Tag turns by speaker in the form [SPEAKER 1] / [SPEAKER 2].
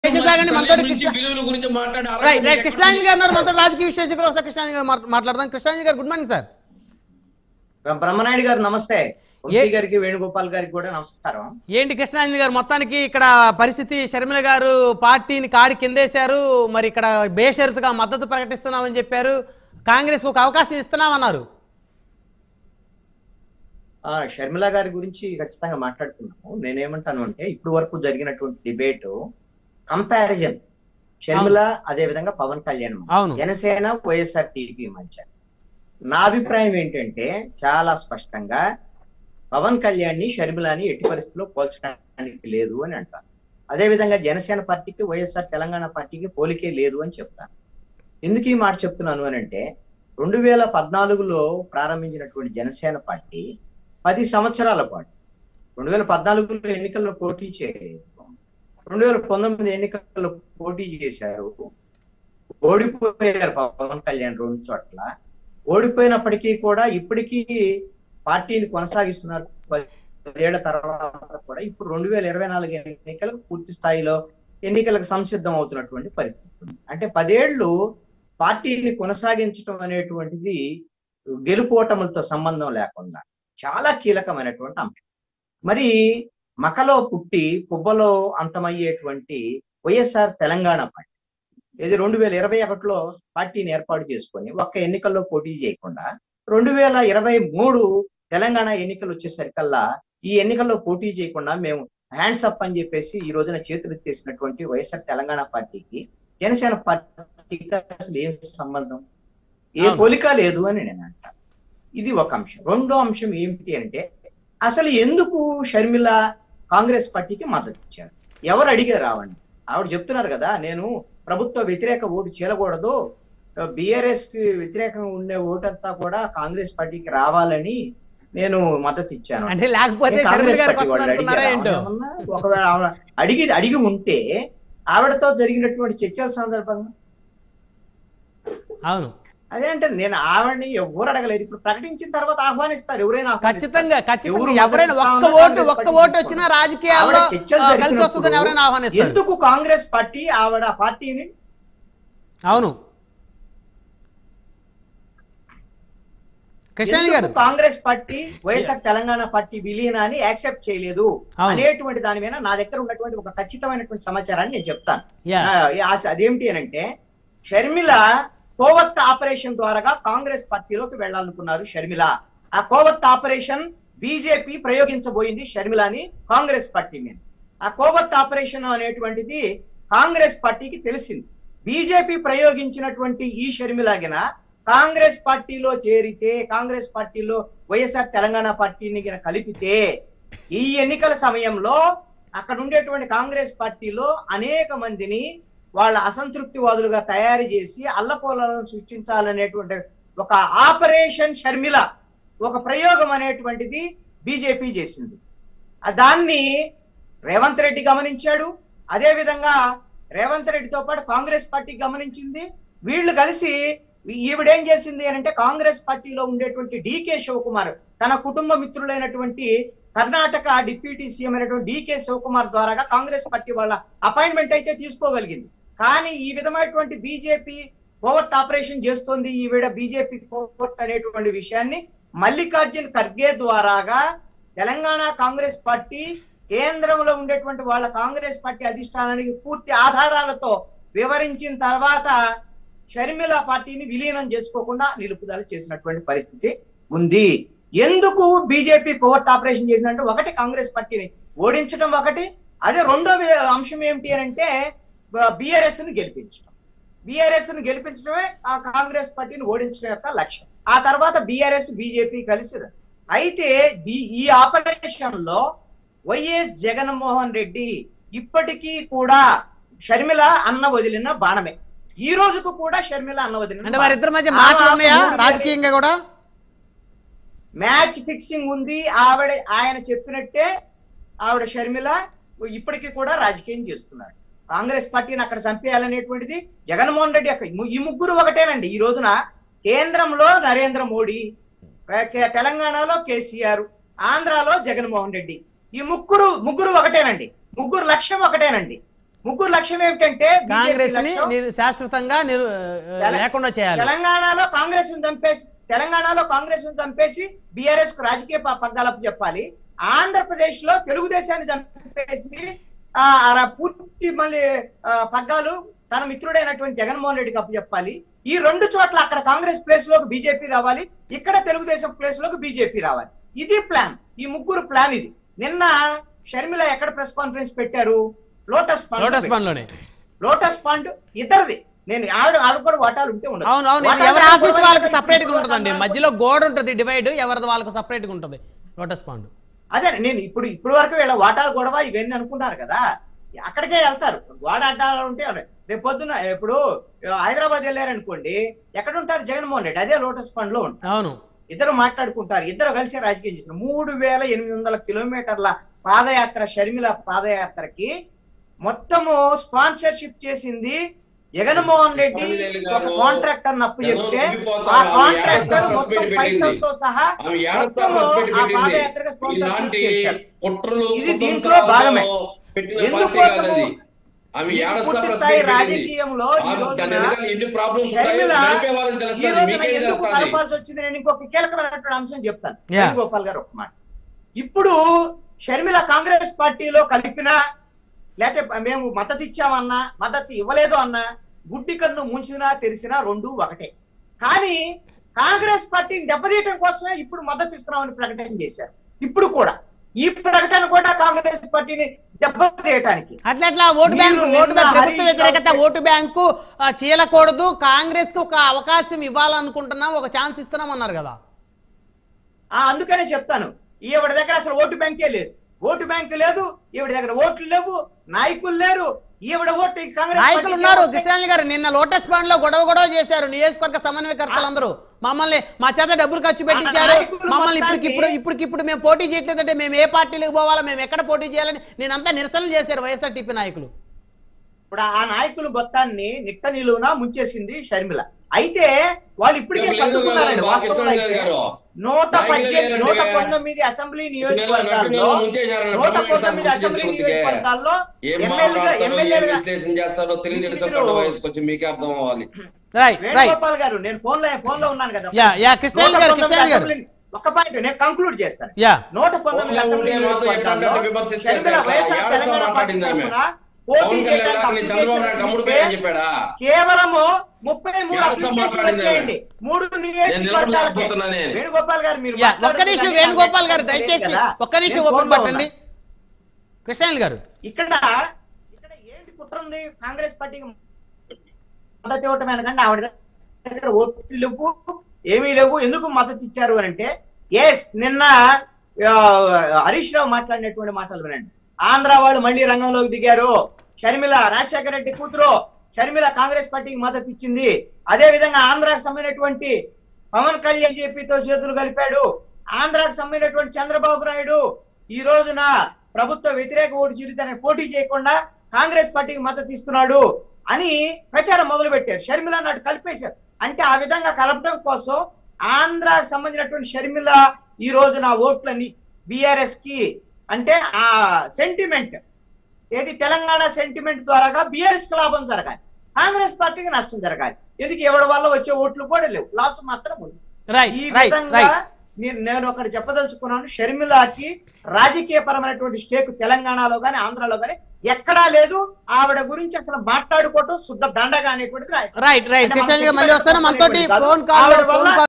[SPEAKER 1] దయచేసాగండి మనతో
[SPEAKER 2] గురించి,
[SPEAKER 1] కృష్ణ
[SPEAKER 2] విలువల గురించి మాట్లాడే అర్హత
[SPEAKER 1] రైట్
[SPEAKER 2] మీకు
[SPEAKER 1] రైట్
[SPEAKER 2] ఎక్కడ
[SPEAKER 1] కృష్ణాంజీ గారు ఉన్నారు మనతో రాజకీయ విశ్లేషకులు ఒకసారి కృష్ణాంజీ గారు మాట్లా- మాట్లాడదాం కృష్ణాంజీ గారు గుడ్ మార్నింగ్ సార్
[SPEAKER 3] బ్రహ్మనాయుడు గారు నమస్తే వంశీ గారికి వేణుగోపాల్ గారికి కూడా నమస్కారం
[SPEAKER 1] ఏంటి కృష్ణాంజీ గారు మొత్తానికి ఇక్కడ పరిస్థితి షర్మిల గారు పార్టీని కాడి కిందేశారు మరి ఇక్కడ బేషరతుగా మద్దతు ప్రకటిస్తున్నామని చెప్పారు కాంగ్రెస్ ఒక అవకాశం ఇస్తున్నామన్నారు
[SPEAKER 3] ఆ షర్మిల గారి గురించి ఖచ్చితంగా మాట్లాడుతున్నాము నేనేమంటాను అంటే ఇప్పుడు వరకు జరిగినటువంటి డిబేట్ కంపారిజన్ షర్మిల అదే విధంగా పవన్ కళ్యాణ్ మధ్య.
[SPEAKER 1] అవును.
[SPEAKER 3] జనసేన వైఎస్ఆర్ టీడీపీ మధ్య నా అభిప్రాయం ఏంటంటే చాలా స్పష్టంగా పవన్ కళ్యాణ్ ని షర్మిలని ఎట్టి పరిస్థితుల్లో పోల్చడానికి లేదు అని అంటారు అదే విధంగా జనసేన పార్టీకి వైఎస్ఆర్ తెలంగాణ పార్టీకి పోలికే లేదు అని చెప్తాను ఎందుకు ఈ మాట చెప్తున్నాను అని అంటే రెండు వేల పద్నాలుగులో ప్రారంభించినటువంటి జనసేన పార్టీ పది సంవత్సరాల పాటు రెండు వేల పద్నాలుగులో ఎన్నికల్లో పోటీ చేయలేదు రెండు వేల పంతొమ్మిది ఎన్నికల్లో పోటీ చేశారు ఓడిపోయారు పవన్ కళ్యాణ్ రెండు చోట్ల ఓడిపోయినప్పటికీ కూడా ఇప్పటికీ పార్టీని కొనసాగిస్తున్నారు పదేళ్ల తర్వాత కూడా ఇప్పుడు రెండు వేల ఇరవై నాలుగు ఎన్నికలకు పూర్తి స్థాయిలో ఎన్నికలకు సంసిద్ధం అవుతున్నటువంటి పరిస్థితి ఉంది. అంటే పదేళ్లు పార్టీని కొనసాగించడం అనేటువంటిది గెలుపోటములతో సంబంధం లేకుండా చాలా కీలకమైనటువంటి అంశం మరి మకలో పుట్టి పుబ్బలో అంతమయ్యేటువంటి వైఎస్ఆర్ తెలంగాణ పార్టీ ఇది రెండు వేల ఇరవై ఒకటిలో పార్టీని ఏర్పాటు చేసుకొని ఒక్క ఎన్నికల్లో పోటీ చేయకుండా రెండు వేల ఇరవై మూడు తెలంగాణ ఎన్నికలు వచ్చేసరికల్లా ఈ ఎన్నికల్లో పోటీ చేయకుండా మేము హ్యాండ్స్ అప్ అని చెప్పేసి ఈ రోజున చేతులు ఎత్తేసినటువంటి వైఎస్ఆర్ తెలంగాణ పార్టీకి జనసేన పార్టీకి అసలు ఏం సంబంధం ఏ
[SPEAKER 1] అవును.
[SPEAKER 3] పోలిక లేదు అని నేను అంటాను ఇది ఒక అంశం రెండో అంశం ఏమిటి అంటే అసలు ఎందుకు షర్మిల కాంగ్రెస్ పార్టీకి మద్దతు ఇచ్చారు ఎవరు అడిగారు ఆవిడని ఆవిడ చెప్తున్నారు కదా నేను ప్రభుత్వ వ్యతిరేక ఓటు చేయకూడదు బిఆర్ఎస్ కి వ్యతిరేకంగా ఉండే ఓటంతా కూడా కాంగ్రెస్ పార్టీకి రావాలని నేను మద్దతు ఇచ్చాను
[SPEAKER 1] అంటే లేకపోతే
[SPEAKER 3] నేను
[SPEAKER 1] షర్మిల
[SPEAKER 3] కాంగ్రెస్
[SPEAKER 1] గారికి
[SPEAKER 3] పార్టీ
[SPEAKER 1] వస్తుంది
[SPEAKER 3] వాళ్ళు
[SPEAKER 1] అనుకున్నారా
[SPEAKER 3] అడిగారా?
[SPEAKER 1] ఏంటో
[SPEAKER 3] ఏమన్నా? ఒకవేళ ఆవిడ అడిగి అడిగి ఉంటే ఆవిడతో జరిగినటువంటి చర్చల సందర్భంగా
[SPEAKER 1] అవును
[SPEAKER 3] అదే అంటే నేను ఆవిడని ఎవరు అడగలేదు ఇప్పుడు ప్రకటించిన తర్వాత ఆహ్వానిస్తారు ఎవరైనా ఆహ్వానిస్తారు.
[SPEAKER 1] ఖచ్చితంగా ఖచ్చితంగా
[SPEAKER 3] ఎవరు
[SPEAKER 1] ఎవరైనా ఒక్క
[SPEAKER 3] మొదటి
[SPEAKER 1] ఓటు
[SPEAKER 3] కాంగ్రెస్
[SPEAKER 1] ఒక్క
[SPEAKER 3] పార్టీ
[SPEAKER 1] ఓటు వచ్చినా రాజకీయాల్లో
[SPEAKER 3] ఆవిడ చర్చలు
[SPEAKER 1] ఆ, కలిసి
[SPEAKER 3] జరిగినప్పుడు
[SPEAKER 1] వస్తుందని ఎవరైనా ఆహ్వానిస్తారు
[SPEAKER 3] ఎందుకు కాంగ్రెస్ పార్టీ ఆవిడ ఆ పార్టీని
[SPEAKER 1] అవును కృష్ణాని గారు
[SPEAKER 3] ఎందుకు కాంగ్రెస్ పార్టీ వైఎస్ఆర్ తెలంగాణ పార్టీ విలీనాన్ని యాక్సెప్ట్ చేయలేదు
[SPEAKER 1] అవును.
[SPEAKER 3] అనేటువంటి దాని మీద నా దగ్గర ఉన్నటువంటి ఒక ఖచ్చితమైనటువంటి సమాచారాన్ని నేను చెప్తాను
[SPEAKER 1] యా
[SPEAKER 3] ఆ, ఆ- అదేమిటి అని అంటే షర్మిల కోవత్ ఆపరేషన్ ద్వారా కాంగ్రెస్ పార్టీలోకి వెళ్ళాలనుకున్నారు షర్మిల ఆ కోవత్ ఆపరేషన్ బీజేపీ ప్రయోగించబోయింది షర్మిలని కాంగ్రెస్ పార్టీ మీద ఆ కోవత్ ఆపరేషన్ అనేటువంటిది కాంగ్రెస్ పార్టీకి తెలిసింది బీజేపీ ప్రయోగించినటువంటి ఈ షర్మిలాగిన కాంగ్రెస్ పార్టీలో చేరితే కాంగ్రెస్ పార్టీలో వైఎస్ఆర్ తెలంగాణ పార్టీని గిన కలిపితే ఈ ఎన్నికల సమయంలో అక్కడ ఉండేటువంటి కాంగ్రెస్ పార్టీలో అనేక మందిని వాళ్ళ అసంతృప్తివాదులుగా తయారు చేసి అల్లపోలను సృష్టించాలనేటువంటి ఒక ఆపరేషన్ షర్మిల ఒక ప్రయోగం అనేటువంటిది బీజేపీ చేసింది ఆ దాన్ని రేవంత్ రెడ్డి గమనించాడు అదే విధంగా రేవంత్ రెడ్డితో పాటు కాంగ్రెస్ పార్టీ గమనించింది వీళ్ళు కలిసి ఈవిడేం చేసింది అని అంటే కాంగ్రెస్ పార్టీలో ఉండేటువంటి డికే శివకుమార్ తన కుటుంబ మిత్రులైనటువంటి కర్ణాటక డిప్యూటీ సీఎం అయినటువంటి డికే శివకుమార్ ద్వారా కాంగ్రెస్ పార్టీ వాళ్ళ అపాయింట్మెంట్ అయితే తీసుకోగలిగింది కానీ ఈ విధమైనటువంటి బీజేపీ కోవర్ట్ ఆపరేషన్ చేస్తోంది ఈవిడ బీజేపీ కోవర్ట్ అనేటువంటి విషయాన్ని మల్లికార్జున్ ఖర్గే ద్వారాగా తెలంగాణ కాంగ్రెస్ పార్టీ కేంద్రంలో ఉండేటువంటి వాళ్ళ కాంగ్రెస్ పార్టీ అధిష్టానానికి పూర్తి ఆధారాలతో వివరించిన తర్వాత షర్మిల పార్టీని విలీనం చేసుకోకుండా నిలుపుదల చేసినటువంటి పరిస్థితి ఉంది ఎందుకు బీజేపీ కోవర్ట్ ఆపరేషన్ చేసినట్టు ఒకటి కాంగ్రెస్ పార్టీని ఓడించడం ఒకటి అదే రెండో వి- అంశం ఏమిటి అని అంటే బిఆర్ఎస్ ని గెలిపించడం బిఆర్ఎస్ ని గెలిపించడమే ఆ కాంగ్రెస్ పార్టీని ఓడించడం యొక్క లక్ష్యం ఆ తర్వాత బిఆర్ఎస్ బీజేపీ కలిసి అయితే ఈ- ఈ ఆపరేషన్ లో వైఎస్ జగన్మోహన్ రెడ్డి ఇప్పటికీ కూడా షర్మిల అన్న వదిలిన బాణమే ఈ రోజుకు కూడా షర్మిల అన్న వదిలిన
[SPEAKER 1] అంటే వారిద్దరి మధ్య
[SPEAKER 3] బాణమే.
[SPEAKER 1] మాటలు ఉన్నాయా
[SPEAKER 3] ఆమె
[SPEAKER 1] రాజకీయంగా కూడా
[SPEAKER 3] మ్యాచ్ ఫిక్సింగ్ ఉంది ఆవిడ ఆయన చెప్పినట్టే ఆవిడ షర్మిల ఇప్పటికీ కూడా రాజకీయం చేస్తున్నారు కాంగ్రెస్ పార్టీని అక్కడ చంపేయాలనేటువంటిది జగన్మోహన్ రెడ్డి యొక్క ఈ ముగ్గురు ఒకటేనండి ఈ రోజున కేంద్రంలో నరేంద్ర మోడీ కే- తెలంగాణలో కేసీఆర్ ఆంధ్రాలో జగన్మోహన్ రెడ్డి ఈ ముగ్గురు ముగ్గురు ఒకటేనండి ముగ్గురు లక్ష్యం ఒకటేనండి ముగ్గురు లక్ష్యం ఏమిటంటే BJP
[SPEAKER 1] కాంగ్రెస్ ని
[SPEAKER 3] లక్ష్యం
[SPEAKER 1] నిర్- శాశ్వతంగా నిర్-
[SPEAKER 3] తెల-
[SPEAKER 1] లేకుండా చేయాలి
[SPEAKER 3] తెలంగాణలో కాంగ్రెస్ ను చంపేసి తెలంగాణలో కాంగ్రెస్ ను చంపేసి బీఆర్ఎస్ కు రాజకీయ ప- పగ్గాలపు చెప్పాలి ఆంధ్రప్రదేశ్ లో తెలుగుదేశాన్ని చంపేసి ఆ ఆ పూర్తి మళ్ళీ ఆ, పగ్గాలు తన మిత్రుడైనటువంటి జగన్మోహన్ రెడ్డికి అప్పు చెప్పాలి ఈ రెండు చోట్ల అక్కడ కాంగ్రెస్ ప్లేస్ లోకి బీజేపీ రావాలి ఇక్కడ తెలుగుదేశం ప్లేస్ లోకి బీజేపీ రావాలి ఇది ప్లాన్ ఈ ముగ్గురు ప్లాన్ ఇది నిన్న షర్మిల ఎక్కడ ప్రెస్ కాన్ఫరెన్స్ పెట్టారు లోటస్ పాండ్ లో
[SPEAKER 1] లోటస్
[SPEAKER 3] పెట్టారు.
[SPEAKER 1] పండ్ లోనే
[SPEAKER 3] లోటస్ పాండ్ ఇద్దరిది నేను ఆవిడ ఆవిడ కూడా వాటాలు ఉంటే ఉండదు
[SPEAKER 1] అవును అవును ఇది
[SPEAKER 3] వాటాలు
[SPEAKER 1] ఎవరి
[SPEAKER 3] కూడా
[SPEAKER 1] ఆఫీస్ వాళ్ళకి
[SPEAKER 3] ఇక్కడ
[SPEAKER 1] సపరేట్ గా
[SPEAKER 3] ఇప్పుడు
[SPEAKER 1] ఉంటుందండి
[SPEAKER 3] కూడా
[SPEAKER 1] మధ్యలో గోడ ఉంటుంది డివైడ్ ఎవరిది వాళ్ళకి సపరేట్ గా ఉంటుంది లోటస్ పాండ్
[SPEAKER 3] అదే నేను ఇప్పుడు ఇప్పుడు వరకు వీళ్ళ వాటాలు గొడవ ఇవన్నీ అనుకుంటారు కదా అక్కడికే వెళ్తారు గోడ అడ్డాలు ఉంటే రేపు పొద్దున ఇప్పుడు హైదరాబాద్ వెళ్ళారనుకోండి ఎక్కడ ఉంటారు జగన్మోహన్ రెడ్డి అదే లోటస్ ఫండ్ లో ఉంటారు
[SPEAKER 1] అవును
[SPEAKER 3] ఇద్దరు మాట్లాడుకుంటారు ఇద్దరు కలిసి రాజకీయం చేసిన మూడు వేల ఎనిమిది వందల కిలోమీటర్ల పాదయాత్ర షర్మిల పాదయాత్రకి మొత్తము స్పాన్సర్షిప్ చేసింది జగన్మోహన్ రెడ్డి ఒక కాంట్రాక్టర్ అప్పు చెప్తే ఆ కాంట్రాక్టర్ మొత్తం పైసలతో సహా
[SPEAKER 2] ఆమె ఏడతో
[SPEAKER 3] మొత్తము
[SPEAKER 2] ప్రెస్
[SPEAKER 3] ఆ
[SPEAKER 2] మీట్ పెట్టింది.
[SPEAKER 3] పాదయాత్రకు స్పాన్సర్షిప్
[SPEAKER 2] ఇలాంటి
[SPEAKER 3] చేశారు
[SPEAKER 2] కుట్రలు
[SPEAKER 3] ఇది దీంట్లో
[SPEAKER 2] కుతంత్రాలతో
[SPEAKER 3] భాగమే.
[SPEAKER 2] పెట్టిన పార్టీ
[SPEAKER 3] ఎందుకోసము
[SPEAKER 2] కాదు అది. ఆమె
[SPEAKER 3] ఈ
[SPEAKER 2] ఏడస్తా
[SPEAKER 3] పూర్తి
[SPEAKER 2] ప్రెస్
[SPEAKER 3] స్థాయి
[SPEAKER 2] మీట్ పెట్టింది.
[SPEAKER 3] రాజకీయంలో ఈ
[SPEAKER 2] ఆమె
[SPEAKER 3] రోజున
[SPEAKER 2] దాని వెనకాల ఎన్ని ప్రాబ్లమ్స్ ఉంటాయో
[SPEAKER 3] షర్మిల
[SPEAKER 2] నడిపే వాళ్ళకి
[SPEAKER 3] ఈ
[SPEAKER 2] తెలుస్తుంది
[SPEAKER 3] రోజున
[SPEAKER 2] మీకేం
[SPEAKER 3] ఎందుకు
[SPEAKER 2] తెలుస్తుంది
[SPEAKER 3] కలపాల్సి వచ్చింది నేను ఇంకొక కీలకమైనటువంటి అంశం చెప్తాను
[SPEAKER 1] Yeah.
[SPEAKER 3] వేణుగోపాల్ గారు ఒక మాట ఇప్పుడు షర్మిల కాంగ్రెస్ పార్టీలో కలిపినా లేకపోతే మేము మద్దతు ఇచ్చామన్నా మద్దతు ఇవ్వలేదు అన్నా గుడ్డి కన్ను ముంచినా తెలిసినా రెండు ఒకటే కానీ కాంగ్రెస్ పార్టీని దెబ్బతీయటం కోసమే ఇప్పుడు మద్దతు ఇస్తున్నామని ప్రకటన చేశారు ఇప్పుడు కూడా ఈ ప్రకటన కూడా కాంగ్రెస్ పార్టీని దెబ్బతీయటానికి
[SPEAKER 1] అట్లా అట్లా ఓటు
[SPEAKER 3] మీరు
[SPEAKER 1] బ్యాంకు ఓటు
[SPEAKER 3] నిన్న
[SPEAKER 1] బ్యాంకు ప్రభుత్వ
[SPEAKER 3] హరీష్
[SPEAKER 1] వ్యతిరేకత
[SPEAKER 3] రావు
[SPEAKER 1] ఓటు బ్యాంకు ఆ, చీలకూడదు కాంగ్రెస్ కు ఒక అవకాశం ఇవ్వాలనుకుంటున్నాం ఒక ఛాన్స్ ఇస్తున్నాం అన్నారు కదా
[SPEAKER 3] ఆ అందుకనే చెప్తాను ఈవిడ దగ్గర అసలు ఓటు బ్యాంకే లేదు ఓటు బ్యాంక్ లేదు ఈవిడ దగ్గర ఓట్లు లేవు నాయకులు లేరు ఈవిడ ఓటు ఈ కాంగ్రెస్
[SPEAKER 1] నాయకులు
[SPEAKER 3] పార్టీకి
[SPEAKER 1] ఉన్నారు
[SPEAKER 3] వస్తే-
[SPEAKER 1] కృష్ణాని గారు నిన్న లోటస్ పాండ్ లో గొడవ గొడవ చేశారు నియోజకవర్గ సమన్వయకర్తలందరూ మమ్మల్ని మా చేత డబ్బులు ఖర్చు పెట్టించారు
[SPEAKER 3] నాయకులు
[SPEAKER 1] మమ్మల్ని
[SPEAKER 3] మొత్తానికి-
[SPEAKER 1] ఇప్పటికిప్పుడు ఇప్పటికిప్పుడు మేము పోటీ చేయట్లేదంటే మేము ఏ పార్టీలకు పోవాలా మేము ఎక్కడ పోటీ చేయాలని నేనంతా నిరసనలు చేశారు వైఎస్ఆర్టీపీ నాయకులు
[SPEAKER 3] ఇప్పుడు ఆ నాయకులు మొత్తాన్ని నిట్ట నిలువున ముంచేసింది షర్మిల అయితే వాళ్ళు ఇప్పటికే
[SPEAKER 2] లేదు
[SPEAKER 3] సర్దుకున్నారండి
[SPEAKER 2] గారు,
[SPEAKER 3] వాస్తవంలో
[SPEAKER 2] కృష్ణారావు
[SPEAKER 3] అయితే
[SPEAKER 2] గారు.
[SPEAKER 3] నూట
[SPEAKER 2] నాయకులు
[SPEAKER 3] పద్దెనిమిది
[SPEAKER 2] లేరండి.
[SPEAKER 3] నూట పంతొమ్మిది అసెంబ్లీ నియోజకవర్గాల్లో
[SPEAKER 2] నటులను ముంచేశారు.
[SPEAKER 3] నూట
[SPEAKER 2] బ్రహ్మాండ
[SPEAKER 3] పంతొమ్మిది
[SPEAKER 2] సభ
[SPEAKER 3] అసెంబ్లీ
[SPEAKER 2] ముంచేసి
[SPEAKER 3] నియోజకవర్గాల్లో
[SPEAKER 2] ఏం
[SPEAKER 3] ఎమ్మెల్యేగా
[SPEAKER 2] మాట్లాడతారో, ఏం
[SPEAKER 3] ఎమ్మెల్యేగా
[SPEAKER 2] విశ్లేషణ చేస్తారో తెలియదు
[SPEAKER 3] మీరు-
[SPEAKER 2] వయసుకొచ్చి మీకే అర్థం అవ్వాలి
[SPEAKER 1] రైట్ రైట్
[SPEAKER 3] వేణుగోపాల్ గారు నేను ఫోన్ లో ఫోన్ లో ఉన్నాను కదా
[SPEAKER 1] యా యా కృష్ణాని గారు కృష్ణాని గారు
[SPEAKER 3] అసెంబ్లీ- ఒక్క పాయింట్ నేను కంక్లూడ్ చేస్తాను
[SPEAKER 1] యా
[SPEAKER 3] నూట పంతొమ్మిది
[SPEAKER 2] ఫోన్లో
[SPEAKER 3] అసెంబ్లీ
[SPEAKER 2] ఉంటే మాత్రం
[SPEAKER 3] నియోజకవర్గాల్లో
[SPEAKER 2] ఎట్లాంటి విమర్శలు
[SPEAKER 3] షర్మిల
[SPEAKER 2] చేశారు?
[SPEAKER 3] వైఎస్ఆర్
[SPEAKER 2] ఏడో
[SPEAKER 3] తెలంగాణ
[SPEAKER 2] సార్లు
[SPEAKER 3] పార్టీ
[SPEAKER 2] మాట్లాడింది ఆమె.
[SPEAKER 3] తరఫున పోటీ
[SPEAKER 2] పవన్
[SPEAKER 3] చేయడానికి
[SPEAKER 2] కళ్యాణ్ గారిని చంద్రబాబు నాయుడు తమ్ముడు
[SPEAKER 3] అప్లికేషన్
[SPEAKER 2] పేరు అని చెప్పాడా
[SPEAKER 3] కేవలము ముప్పై మూడు
[SPEAKER 2] ఏడో
[SPEAKER 3] అప్లికేషన్
[SPEAKER 2] మాట్లాడింది
[SPEAKER 3] వచ్చేయండి మూడు నియోజకవర్గాలకి
[SPEAKER 2] నిలబడలేకపోతున్నా నేను.
[SPEAKER 3] వేణుగోపాల్ గారు మీరు
[SPEAKER 1] యా ఒక్క
[SPEAKER 3] మాట్లాడుతున్న
[SPEAKER 1] నిమిషం
[SPEAKER 3] దానికి
[SPEAKER 1] వేణుగోపాల్ గారు
[SPEAKER 3] నాకు
[SPEAKER 1] దయచేసి
[SPEAKER 3] తెలియదు కదా.
[SPEAKER 1] ఒక్క నిమిషం
[SPEAKER 3] నేను
[SPEAKER 1] ఓపిక
[SPEAKER 3] ఫోన్లో
[SPEAKER 1] పట్టండి
[SPEAKER 3] ఉన్నా.
[SPEAKER 1] కృష్ణాని గారు
[SPEAKER 3] ఇక్కడ ఇక్కడ ఏంటి కుట్ర ఉంది కాంగ్రెస్ పార్టీకి మద్దతు ఇవ్వటం ఎందుకంటే ఆవిడ దగ్గర ఓట్లు లేవు ఏమీ లేవు ఎందుకు మద్దతు ఇచ్చారు అని అంటే ఎస్ నిన్న ఆ, హరీష్ రావు మాట్లాడినటువంటి మాటలు వినండి ఆంధ్ర వాళ్ళు మళ్ళీ రంగంలోకి దిగారు షర్మిల రాజశేఖర రెడ్డి కూతురు షర్మిల కాంగ్రెస్ పార్టీకి మద్దతు ఇచ్చింది అదే విధంగా ఆంధ్రాకు సంబంధించినటువంటి పవన్ కళ్యాణ్ జేపీతో చేతులు కలిపాడు ఆంధ్రాకు సంబంధించినటువంటి చంద్రబాబు నాయుడు ఈ రోజున ప్రభుత్వ వ్యతిరేక ఓటు చీలితని పోటీ చేయకుండా కాంగ్రెస్ పార్టీకి మద్దతు ఇస్తున్నాడు అని ప్రచారం మొదలు పెట్టారు షర్మిల నాడు కలిపేశారు అంటే ఆ విధంగా కలపడం కోసం ఆంధ్రాకు సంబంధించినటువంటి షర్మిల ఈ రోజున ఓట్లని బిఆర్ఎస్ కి అంటే ఆ సెంటిమెంట్ ఏది తెలంగాణ సెంటిమెంట్ ద్వారాగా బిఆర్ఎస్ కి లాభం జరగాలి కాంగ్రెస్ పార్టీకి నష్టం జరగాలి ఎందుకు ఎవరి వల్ల వచ్చే ఓట్లు కూడా లేవు లాస్ మాత్రం ఉంది
[SPEAKER 1] రైట్
[SPEAKER 3] ఈ
[SPEAKER 1] రైట్
[SPEAKER 3] విధంగా
[SPEAKER 1] రైట్
[SPEAKER 3] నేను నేను ఒకటి చెప్పదలుచుకున్నాను షర్మిలాకి రాజకీయ పరమైనటువంటి స్టేక్ తెలంగాణలో గానీ ఆంధ్రాలో గానీ ఎక్కడా లేదు ఆవిడ గురించి అసలు మాట్లాడుకోవటం శుద్ధ దండగా అనేటువంటిది
[SPEAKER 1] రైట్ రైట్
[SPEAKER 3] అంటే
[SPEAKER 1] కృష్ణ
[SPEAKER 3] మనకు
[SPEAKER 1] మళ్ళీ వస్తాను మనతోటి
[SPEAKER 3] కాదు.
[SPEAKER 1] ఫోన్ కాల్
[SPEAKER 3] ఆవిడ
[SPEAKER 1] ఫోన్
[SPEAKER 3] వల్ల
[SPEAKER 1] కాల్